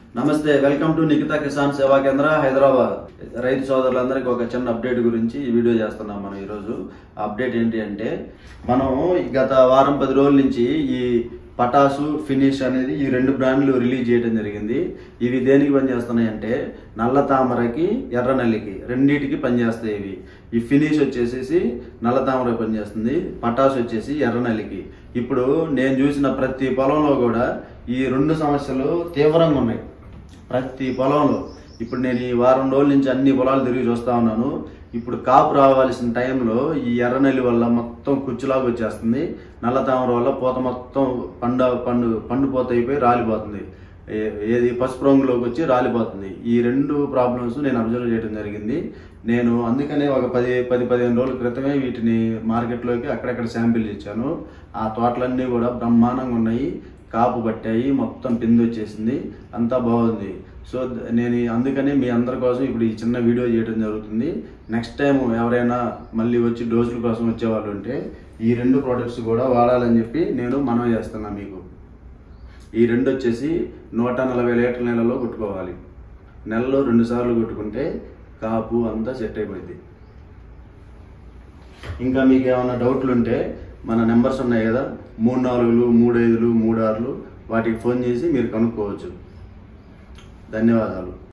నమస్తే welcome to Nikhita Kisan సేవా కేంద్ర హైదరాబాద్ రైతు సోదరులందరికీ ఒక చిన్న అప్డేట్ గురించి ఈ వీడియో చేస్తున్నాం మనం ఈరోజు ఆ అప్డేట్ ఏంటి అంటే మనం గత వారం పది రోజుల నుంచి ఈ పటాసు ఫినిష్ అనేది ఈ రెండు బ్రాండ్లు రిలీజ్ చేయడం జరిగింది ఇవి దేనికి పనిచేస్తున్నాయి అంటే నల్ల తామరకి ఎర్ర నల్లికి రెండింటికి పనిచేస్తాయి ఇవి ఈ ఫినిష్ వచ్చేసేసి నల్ల తామర పనిచేస్తుంది పటాసు వచ్చేసి ఎర్ర నల్లికి ఇప్పుడు నేను చూసిన ప్రతి పొలంలో కూడా ఈ రెండు సమస్యలు తీవ్రంగా ఉన్నాయి ప్రతి పొలంలో ఇప్పుడు నేను ఈ వారం రోజుల నుంచి అన్ని పొలాలు తిరిగి చూస్తా ఉన్నాను ఇప్పుడు కాపు రావాల్సిన టైంలో ఈ ఎర్రనెల్లి వల్ల మొత్తం కుచ్చులాగా వచ్చేస్తుంది నల్ల తామర వల్ల పూత మొత్తం పండు పండు పండు పూత అయిపోయి రాలిపోతుంది ఏ- ఏది పసుపు రంగులోకి వచ్చి రాలిపోతుంది ఈ రెండు ప్రాబ్లమ్స్ నేను అబ్జర్వ్ చేయడం జరిగింది నేను అందుకనే ఒక పది పది పదిహేను రోజుల క్రితమే వీటిని మార్కెట్లోకి అక్కడక్కడ శాంపిల్ ఇచ్చాను ఆ తోటలన్నీ కూడా బ్రహ్మాండంగా ఉన్నాయి కాపు పట్టాయి మొత్తం పిండి వచ్చేసింది అంతా బాగుంది సో ద- నేను ఈ- అందుకని మీ అందరి కోసం ఇప్పుడు ఈ చిన్న వీడియో చేయడం జరుగుతుంది నెక్స్ట్ టైం ఎవరైనా మళ్ళీ వచ్చి డోసుల కోసం వచ్చేవాళ్ళు ఉంటే ఈ రెండు ప్రోడక్ట్స్ కూడా వాడాలని చెప్పి నేను మనవి చేస్తున్నా మీకు ఈ రెండు వచ్చేసి నూట నలభై లీటర్ల నెలలో కొట్టుకోవాలి నెలలో రెండు సార్లు కొట్టుకుంటే కాపు అంతా సెట్ అయిపోయింది ఇంకా మీకు ఏమైనా డౌట్లు ఉంటే మన నెంబర్స్ ఉన్నాయి కదా మూడు నాలుగులు మూడు ఐదులు మూడు ఆరులు వాటికి ఫోన్ చేసి మీరు కనుక్కోవచ్చు ధన్యవాదాలు